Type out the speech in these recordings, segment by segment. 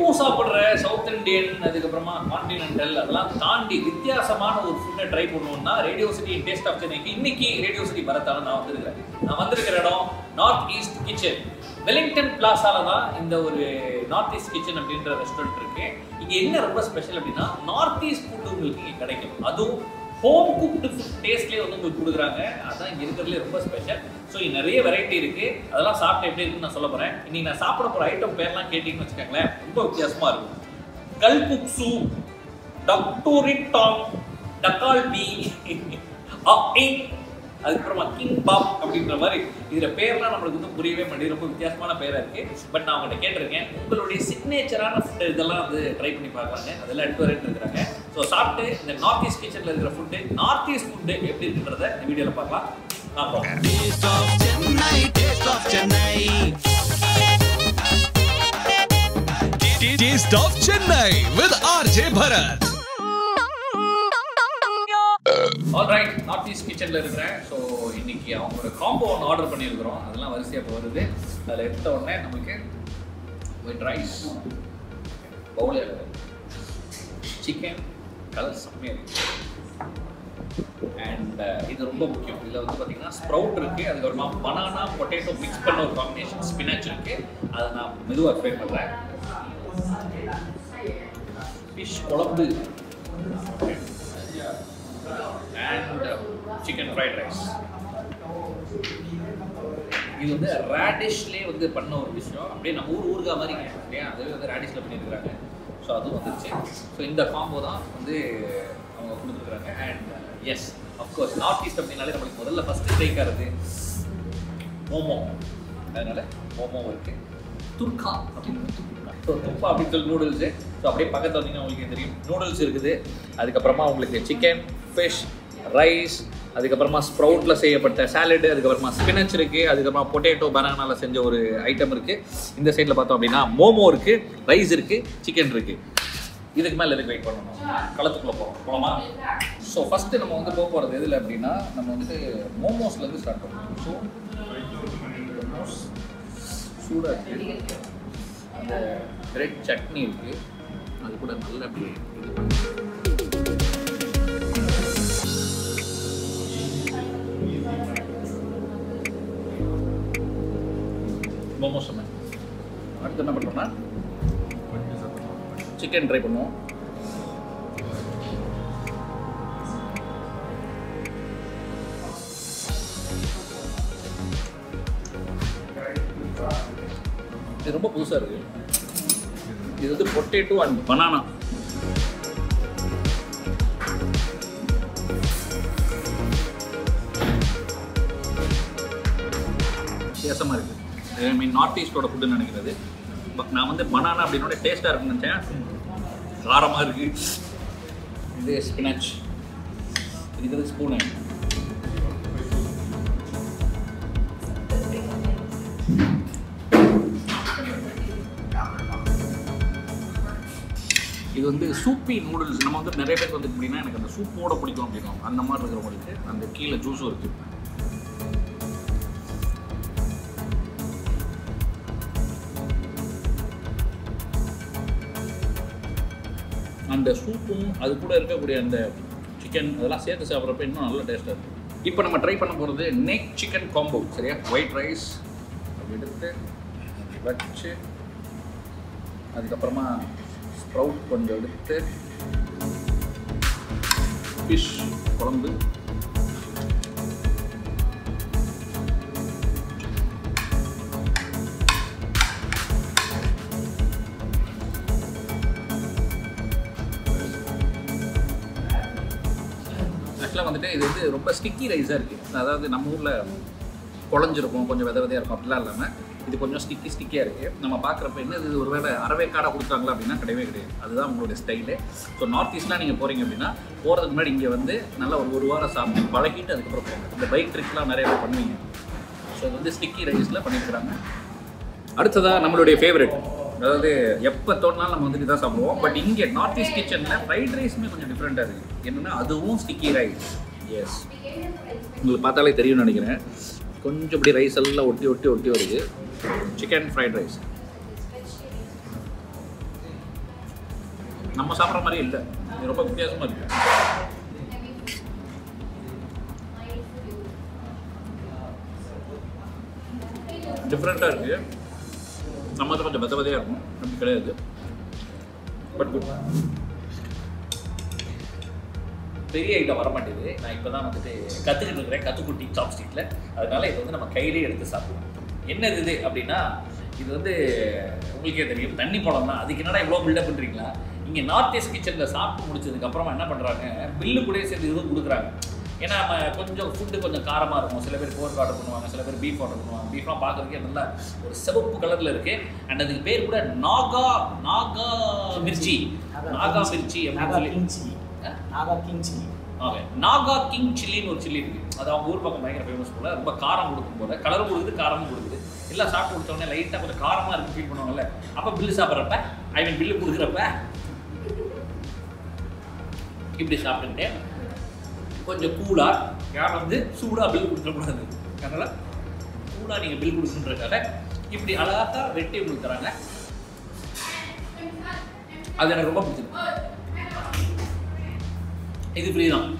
எப்பவும் சாப்பிட்ற south Indian அதுக்கப்புறமா கான்டினென்டல் அதெல்லாம் தாண்டி வித்தியாசமான ஒரு ஃபுட்டை ட்ரை பண்ணணும்னா ரேடியோ சிட்டி டேஸ்ட் ஆஃப் சென்னைக்கு இன்னைக்கு ரேடியோ சிட்டி வரத்தால நான் வந்திருக்கிறேன் நான் வந்திருக்கிற இடம் நார்த் ஈஸ்ட் கிச்சன் வெலிங்டன் பிளாஸால தான் இந்த ஒரு நார்த் ஈஸ்ட் கிச்சன் அப்படின்ற ரெஸ்டாரண்ட் இருக்கு இங்க என்ன ரொம்ப ஸ்பெஷல் அப்படின்னா நார்த் ஈஸ்ட் ஃபுட் உங்களுக்கு இங்க கிடைக்கும் அதுவும் ஹோம் குக்டு ஃபுட் டேஸ்ட்லேயே வந்து உங்களுக்கு கொடுக்குறாங்க அதான் இங்கே இருக்கிறதுலே ரொம்ப ஸ்பெஷல் ஸோ இங்கே நிறைய வெரைட்டி இருக்கு அதெல்லாம் சாப்பிட்டு எப்படி இருக்குன்னு நான் சொல்ல போகிறேன் இன்னைக்கு நான் சாப்பிட போகிற ஐட்டம் பேர்லாம் கேட்டிங்கன்னு வச்சுக்கோங்களேன் ரொம்ப வித்தியாசமாக இருக்கும் கல்புக் சூப் டக்டோரிட்டாங் டக்கால் பி அதுக்கப்புறமா கிங் பாப் அப்படின்ற மாதிரி இதில் பேர்லாம் நம்மளுக்கு வந்து புரியவே மாட்டேங்குது ரொம்ப வித்தியாசமான பேராக இருக்குது பட் நான் அவங்கள்ட்ட கேட்டிருக்கேன் உங்களுடைய சிக்னேச்சரான ஃபுட் இதெல்லாம் வந்து ட்ரை பண்ணி பார்க்கலாங்க அதெல்லாம் எடுத்து வரேன் இருக்கிறாங்க ஸோ சாப்பிட்டு இந்த நார்த் ஈஸ்ட் கிச்சனில் இருக்கிற ஃபுட்டு நார்த் ஈஸ்ட் ஃபுட்டு எப்படி இருக்குன்றத இந்த வீடியோவில் பார்க்கலாம் அப்புறம் Taste of Chennai, taste of Chennai. Taste of Chennai with RJ Bharat. All right north east கிச்சனில் இருக்கிறேன் ஸோ இன்னைக்கு அவங்களோட காம்போ ஒன்று ஆர்டர் பண்ணியிருக்கிறோம் அதெல்லாம் வரிசையாக இப்போ வருது அதில் எடுத்த உடனே நமக்கு white rice bowl chicken colour செம்மையாக இருக்கு அண்ட் இது ரொம்ப முக்கியம் இதில் வந்து பார்த்தீங்கன்னா ஸ்ப்ரவுட் இருக்கு அதுக்கப்புறமா பனானா பொட்டேட்டோ மிக்ஸ் பண்ண ஒரு காம்பினேஷன் ஸ்பினாச் இருக்கு அதை நான் மெதுவாக எக்ஸ்பிளைன் பண்ணுறேன் ஃபிஷ் குழம்பு அண்ட் சிக்கன் ஃப்ரைட் ரைஸ் இது வந்து ரேடிஷ்லேயே வந்து பண்ண ஒரு விஷயம் அப்படியே நம்ம ஊர் ஊருகா மாதிரி இல்லையா அதுவே வந்து ரேடிஷில் பண்ணியிருக்கிறாங்க ஸோ அதுவும் வந்துருச்சு ஸோ இந்த காம்போ தான் வந்து அவங்க கொடுத்துருக்குறாங்க and yes of course north east அப்படின்னாலே நம்மளுக்கு முதல்ல ஃபஸ்ட்டு ஸ்ட்ரைக் ஆகிறது மோமோ அதனால மோமோ இருக்கு துர்கா அப்படின்னு ஸோ துப்பா அப்படின்னு சொல்லி நூடுல்ஸு ஸோ அப்படியே பக்கத்தில் வந்தீங்கன்னா உங்களுக்கு தெரியும் நூடுல்ஸ் இருக்குது அதுக்கப்புறமா உங்களுக்கு சிக்கன் ஃபிஷ் ரைஸ் அதுக்கப்புறமா ஸ்ப்ரவுட்டில் செய்யப்பட்ட சாலடு அதுக்கப்புறமா ஸ்பினச் இருக்குது அதுக்கப்புறமா பொட்டேட்டோ பனானால செஞ்ச ஒரு ஐட்டம் இருக்குது இந்த சைடில் பார்த்தோம் அப்படின்னா மோமோ இருக்குது ரைஸ் இருக்குது சிக்கன் இருக்குது இதுக்கு மேலே எதுக்கு வெயிட் பண்ணணும் களத்துக்குள்ளே போகிறோம் போகலாமா ஸோ ஃபஸ்ட்டு நம்ம வந்து போக போகிறது எதில் அப்படின்னா நம்ம வந்துட்டு மோமோஸ்லேருந்து ஸ்டார்ட் பண்ணுவோம் ஸோ மோமோஸ் சூடாக இருக்கு அந்த ரெட் சட்னி இருக்கு அது கூட நல்ல அப்படி இது பண்ணி மோமோஸ் சொன்னேன் அடுத்து என்ன பண்ணுறோம்னா சிக்கன் ட்ரை பண்ணுவோம் இது ரொம்ப புதுசாக இருக்கு இது வந்து பொட்டேட்டோ அண்ட் பனானா வித்தியாசமாக இருக்குது ஐ மீன் நார்த் ஈஸ்டோட ஃபுட்டுன்னு நினைக்கிறது பட் நான் வந்து பனானா அப்படின்னோட டேஸ்ட்டாக இருக்குன்னு நினச்சேன் காரமாக இருக்குது இது ஸ்பினாச் இதுக்கு வந்து ஸ்பூனு இது வந்து சூப்பி நூடுல்ஸ் நம்ம வந்து நிறைய பேர் வந்து எப்படின்னா எனக்கு அந்த சூப்போட பிடிக்கும் அப்படின்னா அந்த மாதிரி இருக்கிறவங்களுக்கு அந்த கீழே ஜூஸும் இருக்குது அந்த சூப்பும் அது கூட இருக்கக்கூடிய அந்த சிக்கன் அதெல்லாம் சேர்த்து சாப்பிட்றப்ப இன்னும் நல்ல டேஸ்ட்டாக இருக்கும் இப்போ நம்ம ட்ரை பண்ண போகிறது நெக் சிக்கன் காம்போ சரியா ஒயிட் ரைஸ் அப்படி எடுத்து வச்சு அதுக்கப்புறமா ஸ்ப்ரவுட் கொஞ்சம் எடுத்து ஃபிஷ் குழம்பு ஆக்சுவலாக வந்துட்டு இது வந்து ரொம்ப ஸ்டிக்கி ரைஸாக இருக்குது அதாவது நம்ம ஊரில் குழஞ்சிருக்கும் கொஞ்சம் வித விதையாக இருக்கும் அப்படிலாம் இல்லாமல் இது கொஞ்சம் ஸ்டிக்கி ஸ்டிக்கியாக இருக்குது நம்ம பார்க்குறப்ப என்ன இது ஒருவேளை அரவேக்காடாக கொடுத்தாங்களா அப்படின்னா கிடையவே கிடையாது அதுதான் உங்களுடைய ஸ்டைலு ஸோ நார்த் ஈஸ்ட்லாம் நீங்கள் போகிறீங்க அப்படின்னா போகிறதுக்கு முன்னாடி இங்கே வந்து நல்லா ஒரு ஒரு வாரம் சாப்பிட்டு பழகிட்டு அதுக்கப்புறம் போங்க இந்த பைக் ட்ரிக்லாம் நிறைய பேர் பண்ணுவீங்க ஸோ இது வந்து ஸ்டிக்கி ரைஸில் பண்ணியிருக்கிறாங்க அடுத்ததாக நம்மளுடைய ஃபேவரட் அதாவது எப்போ தோட்டினாலும் நம்ம வந்துட்டு தான் சாப்பிடுவோம் பட் இங்கே நார்த் ஈஸ்ட் கிச்சனில் ஃப்ரைட் ரைஸுமே கொஞ்சம் டிஃப்ரெண்ட்டாக இருக்குது என்னென்னா அதுவும் ஸ்டிக்கி ரைஸ் எஸ் உங்களுக்கு பார்த்தாலே தெரியும்னு நினைக்கிறேன் கொஞ்சம் இப்படி ரைஸ் எல்லாம் ஒட்டி ஒட்டி ஒட்டி வருது சிக்கன் ஃப்ரைட் ரைஸ் நம்ம சாப்பிட்ற மாதிரி இல்லை இது ரொம்ப வித்தியாசமாக இருக்கு டிஃப்ரெண்ட்டாக இருக்கு நம்ம வந்து கொஞ்சம் பதபதையாக இருக்கும் அப்படி கிடையாது பட் குட் பெரிய ஐட்டம் வர மாட்டேங்குது நான் இப்போ தான் வந்துட்டு கற்றுக்கிட்டு இருக்கிறேன் கற்றுக்குட்டி சாப்ஸ்டிக்கில் அதனால இதை வந்து நம்ம கையிலே எடுத்து சாப்பிடுவோம் என்னது இது அப்படின்னா இது வந்து உங்களுக்கே தெரியும் தண்ணி பழம் தான் அதுக்கு என்னடா இவ்வளோ பில்டப் பண்ணுறீங்களா இங்கே நார்த் ஈஸ்ட் கிச்சனில் சாப்பிட்டு முடிச்சதுக்கு அப்புறமா என்ன பண்ணுறாங்க பில்லு கூட சேர்த்து இதுவும் கொடுக்குறாங்க ஏன்னா நம்ம கொஞ்சம் ஃபுட்டு கொஞ்சம் காரமாக இருக்கும் சில பேர் போர்க் ஆர்டர் பண்ணுவாங்க சில பேர் பீஃப் ஆர்டர் பண்ணுவாங்க பீஃப்லாம் பார்க்கறதுக்கே நல்லா ஒரு சிவப்பு கலரில் இருக்கு அண்ட் அதுக்கு பேர் கூட நாகா நாகா மிர்ச்சி நாகா மிர்ச்சி அப்படின்னு நாகா சொல்லி கிங் சில்லி ஆ? Naga king chilli okay Naga king சில்லின்னு ஒரு சில்லி இருக்கு அது அவங்க ஊர் பக்கம் பயங்கர ஃபேமஸ் போல ரொம்ப காரம் கொடுக்கும் போல கலரும் கொடுக்குது காரமும் கொடுக்குது எல்லாம் சாப்பிட்டு முடிச்ச உடனே லைட்டாக கொஞ்சம் காரமாக இருக்கு ஃபீல் பண்ணுவாங்கல்ல அப்போ பில்லு சாப்பிட்றப்ப ஐ மீன் பில்லு கொடுக்குறப்ப இப்படி சாப்பிட்டுட்டு கொஞ்சம் கூலாக யார் வந்து சூடாக பில் கொடுத்துடக்கூடாது அதனால கூலாக நீங்கள் பில் கொடுக்குன்றதுக்காக இப்படி அழகாக வெட்டி உங்களுக்கு தராங்க அது எனக்கு ரொம்ப பிடிச்சிருக்கு இது ஃப்ரீ தான்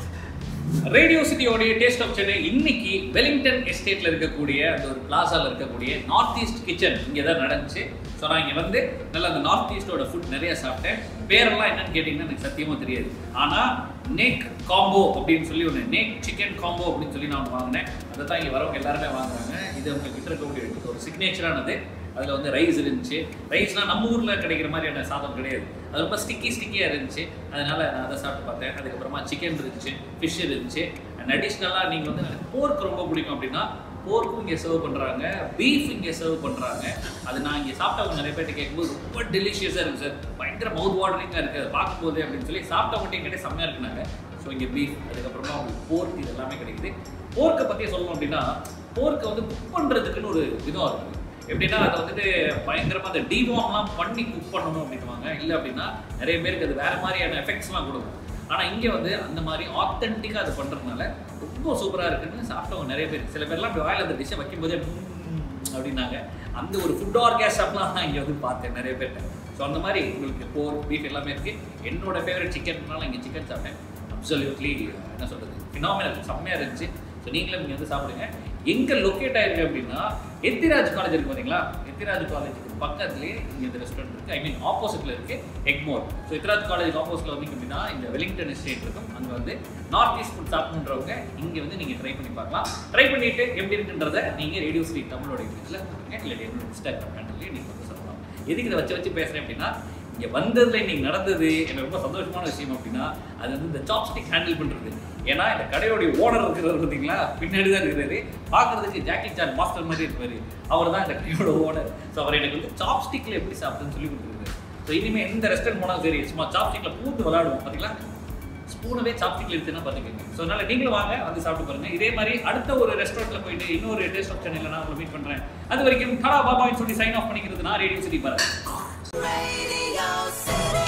ரேடியோ சிட்டியோடைய டேஸ்ட் ஆஃப் சென்னை இன்னைக்கு வெலிங்டன் எஸ்டேட்ல இருக்கக்கூடிய அந்த ஒரு பிளாசால இருக்கக்கூடிய நார்த் ஈஸ்ட் கிச்சன் இங்கே தான் நடந்துச்சு ஸோ நான் இங்கே வந்து நல்லா அந்த நார்த் ஈஸ்டோட ஃபுட் நிறைய சாப்பிட்டேன் பேரெல்லாம் என்னன்னு கேட்டிங்கன்னா எனக்கு சத்தியமாக தெரியாது ஆனால் நேக் காம்போ அப்படின்னு சொல்லி ஒன்று நேக் சிக்கன் காம்போ அப்படின்னு சொல்லி நான் ஒன்று வாங்கினேன் அதை தான் இங்கே வரவங்க எல்லாருமே வாங்குறாங்க இது அவங்க கிட்ட இருக்கக்கூடிய ஒரு சிக்னேச்சரானது அதில் வந்து ரைஸ் இருந்துச்சு ரைஸ்லாம் நம்ம ஊரில் கிடைக்கிற மாதிரியான சாதம் கிடையாது அது ரொம்ப ஸ்டிக்கி ஸ்டிக்கியாக இருந்துச்சு அதனால நான் அதை சாப்பிட்டு பார்த்தேன் அதுக்கப்புறமா சிக்கன் இருந்துச்சு ஃபிஷ் இருந்துச்சு அண்ட் அடிஷ்னலாக நீங்கள் வந்து எனக்கு போர்க் ரொம்ப பிடிக்கும் அப்படின்னா போர்க்கும் இங்கே சர்வ் பண்ணுறாங்க பீஃப் இங்கே சர்வ் பண்ணுறாங்க அது நான் இங்கே சாப்பிட்டவங்க நிறைய பேர்ட்ட கேட்கும்போது ரொம்ப டெலிஷியஸாக இருக்குது சார் பயங்கர மவுத் வாட்டரிங்காக இருக்குது அதை பார்க்கும்போது அப்படின்னு சொல்லி சாப்பிட்டவங்கள்ட்ட என்கிட்ட செம்மையாக இருக்குனாங்க ஸோ இங்கே பீஃப் அதுக்கப்புறமா உங்களுக்கு போர்க் இது எல்லாமே கிடைக்குது போர்க்கை பற்றி சொல்லணும் அப்படின்னா போர்க்கை வந்து குக் பண்ணுறதுக்குன்னு ஒரு விதம் இருக்குது எப்படின்னா அதை வந்துட்டு பயங்கரமா அந்த டிவார்ம்லாம் பண்ணி குக் பண்ணணும் அப்படின்னுவாங்க இல்லை அப்படின்னா நிறைய பேருக்கு அது வேற மாதிரியான எஃபெக்ட்ஸ்லாம் கொடுக்கும் ஆனால் இங்கே வந்து அந்த மாதிரி ஆத்தென்டிக்காக அது பண்ணுறதுனால ரொம்ப சூப்பராக இருக்குன்னு சாப்பிட்டவங்க நிறைய பேர் சில பேர்லாம் இப்படி வாயில் அந்த டிஷ்ஷை வைக்கும்போதே "ம்ம்" அப்படின்னாங்க அந்த ஒரு ஃபுட் ஆர்கேஸ்டம்லாம் நான் இங்கே வந்து பார்த்தேன் நிறைய பேர்ட்ட ஸோ அந்த மாதிரி உங்களுக்கு போர் பீஃப் எல்லாமே இருக்குது என்னோட ஃபேவரட் சிக்கன்னால இங்கே சிக்கன் சாப்பிட்டேன் அப்சல்யூட்லி என்ன சொல்கிறது ஃபினாமினல் செம்மையாக இருந்துச்சு ஸோ நீங்களும் இங்கே வந்து சாப்பிடுங்க எங்கே லொக்கேட் ஆயிருக்கு அப்படின்னா எத்திராஜ் காலேஜ் இருக்கு பார்த்தீங்களா எத்திராஜ் காலேஜுக்கு பக்கத்துலேயே இங்கே இந்த ரெஸ்டாரண்ட் இருக்குது ஐ மீன் ஆப்போசிட்டில் இருக்குது எக்மோர் ஸோ எத்திராஜ் காலேஜ் ஆப்போசிட்டில் வந்தீங்க அப்படின்னா இந்த வெலிங்டன் எஸ்டேட் இருக்கும் அங்கே வந்து நார்த் ஈஸ்ட் ஃபுட் சாப்பிட்றவங்க இங்கே வந்து நீங்கள் ட்ரை பண்ணி பார்க்கலாம் ட்ரை பண்ணிட்டு எப்படி இருக்குன்றத நீங்கள் ரேடியோ ஸ்ட்ரீட் தமிழோட இங்கிலீஷில் கொடுங்க இல்லை என்னோட இன்ஸ்டாகிராம் ஹேண்டிலே நீங்கள் வந்து சொல்லலாம் எதுக்கு இதை வச்சு வச்சு பேசுகிறேன் அப்படின்னா இங்கே வந்ததுல இன்னைக்கு நடந்தது எனக்கு ரொம்ப சந்தோஷமான விஷயம் அப்படின்னா அது வந்து இந்த சாப்ஸ்டிக் ஹேண்டில் பண்ணுறது ஏன்னா இந்த கடையோடைய ஓனர் இருக்கிறவர் பார்த்தீங்களா பின்னாடி தான் இருக்கிறாரு பார்க்கறதுக்கு ஜாக்கி சான் மாஸ்டர் மாதிரி இருப்பாரு அவர் தான் இந்த கடையோட ஓனர் ஸோ அவர் எனக்கு வந்து சாப்ஸ்டிக்கில் எப்படி சாப்பிடுன்னு சொல்லி கொடுத்துருக்காரு ஸோ இனிமேல் எந்த ரெஸ்டாரண்ட் போனாலும் சரி சும்மா சாப்ஸ்டிக்கில் பூந்து விளையாடுவோம் பார்த்தீங்களா ஸ்பூனவே சாப்ஸ்டிக்ல எடுத்துன்னா பார்த்துக்கோங்க ஸோ அதனால நீங்களும் வாங்க வந்து சாப்பிட்டு பாருங்க இதே மாதிரி அடுத்த ஒரு ரெஸ்டாரண்ட்ல போயிட்டு இன்னொரு டேஸ்ட் ஆஃப் சேனல்ல நான் உங்களை மீட் பண்றேன் அது வரைக்கும் கரா பாபான்னு சொல்லி சைன் ஆஃப் பண்ணிக்கிறது நான் ரேடியோ சிட்டி பாரு Radio City.